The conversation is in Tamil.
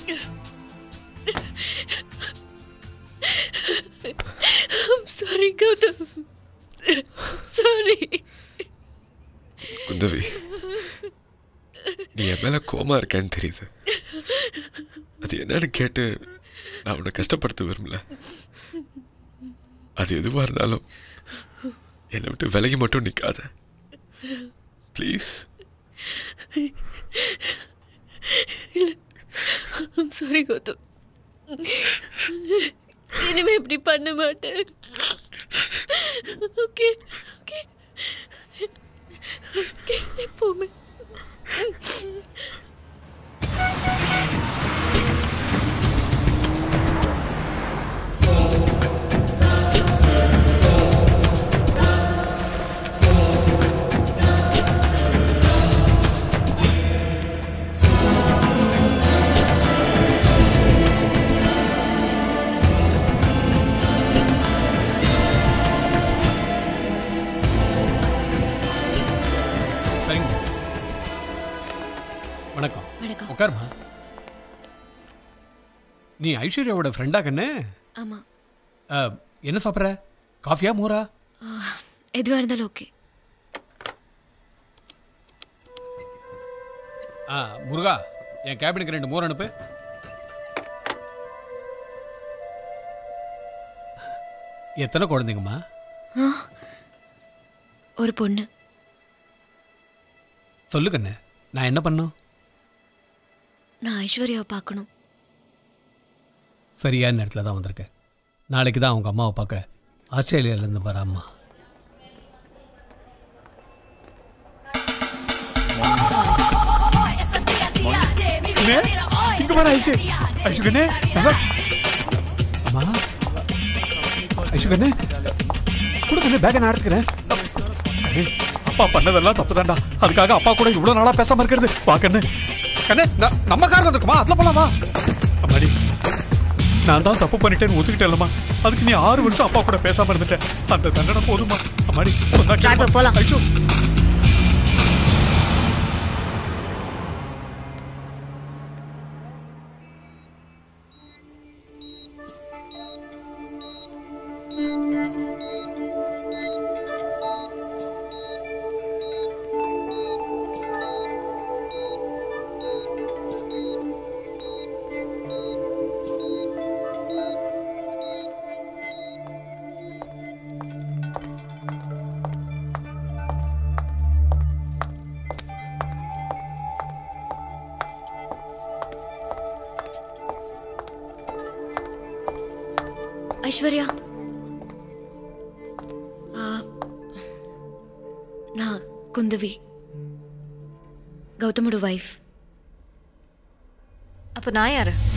I'm sorry, Gautam. I'm sorry. Kundavai நீ என் மேல கோமா இருக்கேன்னு தெரியுது அது என்னன்னு கேட்டு நான் உன்னை கஷ்டப்படுத்த விரும்பல அது எதுவா இருந்தாலும் என்னை விட்டு விலகி மட்டும் நிக்காத ப்ளீஸ் I'm sorry, Gautam. இனிமே இப்படி பண்ண மாட்டேன் ஓகே ஓகே ஓகே எப்பவுமே சரிங்க வணக்கம் வணக்கம் உட்காருமா நீ ஐஸ்வர்யாவோட ஃப்ரெண்டா கண்ணு ஆமா அஹ், என்ன சாப்பிட்ற காஃபியா மோரா எதுவாக இருந்தாலும் ஓகே ஆ முருகா என் கேபினுக்கு ரெண்டு மோர் அனுப்பு எத்தனை குழந்தைங்கம்மா ஒரு பொண்ணு சொல்லு கண்ணு நான் என்ன பண்ணும் நான் ஐஸ்வர்யாவை பார்க்கணும் சரியான நேரத்தில் தான் வந்திருக்கேன் நாளைக்கு தான் அவங்க அம்மாவை பார்க்க ஆஸ்திரேலியாவிலேருந்து வர அம்மா இங்க வர ஐஷு ஐஷு கண்ணே நல்லா அம்மா ஐஷு கண்ணே கூட கண்ணே பேக்கை நான் எடுத்துக்கிறேன் அடே, அப்பா பண்ணதெல்லாம் தப்பு தான்டா அதுக்காக அப்பா கூட இவ்வளவு நாளா பேசாம இருக்கிறது வா கண்ணு கண்ணே ந- நம்ம கார் வந்திருக்குமா அதுல போலாமா அம்மாடி நான் தான் தப்பு பண்ணிட்டேன்னு ஒத்துக்கிட்டேன்லம்மா அதுக்கு நீ ஆறு வருஷம் அப்பா கூட பேசாம இருந்துட்டேன் அந்த தண்டனை போதுமா அம்மாடி சொன்னா கேளும்மா. போலாம். ஐஷு ஐஸ்வர்யா ஆ, நான் குந்தவி கௌதமோட வைஃப் அப்போ நான் யாரு